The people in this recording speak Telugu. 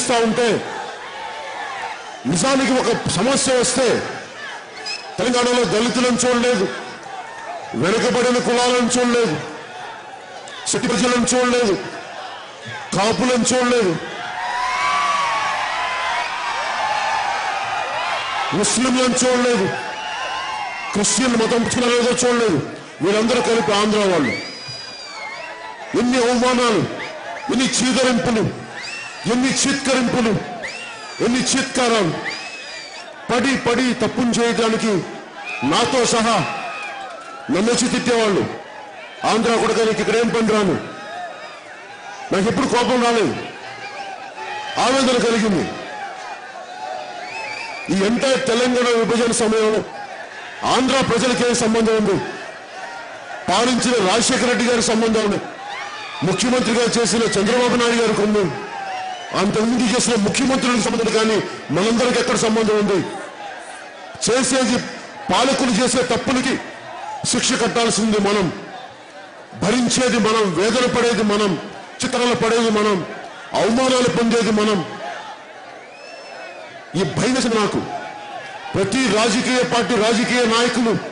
చూస్తా ఉంటే నిజానికి ఒక సమస్య వస్తే తెలంగాణలో దళితులను చూడలేదు వెనుకబడిన కులాలను చూడలేదు శక్తి ప్రజలను చూడలేదు కాపులను చూడలేదు ముస్లింలను చూడలేదు క్రిస్టియన్ మతం పుచ్చుకున్నారో చూడలేదు వీరందరూ కలిపి ఆంధ్ర వాళ్ళు ఎన్ని అవమానాలు ఎన్ని చీదరింపులు ఎన్ని చీత్కరింపులు ఎన్ని చీత్కారాలు పడి పడి తప్పును చేయడానికి నాతో సహా నన్నొచ్చి తిట్టేవాళ్ళు ఆంధ్ర కూడా నీకు ఇక్కడ ఏం పని రాను నాకు ఎప్పుడు కోపం రాలేదు ఆవేదన కలిగింది ఈ ఎంటైర్ తెలంగాణ విభజన సమయంలో ఆంధ్ర ప్రజలకి ఏం సంబంధం ఉంది పాలించిన రాజశేఖర రెడ్డి గారి సంబంధం ఉంది ముఖ్యమంత్రిగా చేసిన చంద్రబాబు నాయుడు గారికి ఉంది అంతకుముందు చేసిన ముఖ్యమంత్రులకు సంబంధం కానీ మనందరికి ఎక్కడ సంబంధం ఉంది చేసేది పాలకులు చేసే తప్పులకి శిక్ష కట్టాల్సింది మనం భరించేది మనం వేదన పడేది మనం చిత్రాలు పడేది మనం అవమానాలు పొందేది మనం ఈ భయం నాకు ప్రతి రాజకీయ పార్టీ రాజకీయ నాయకులు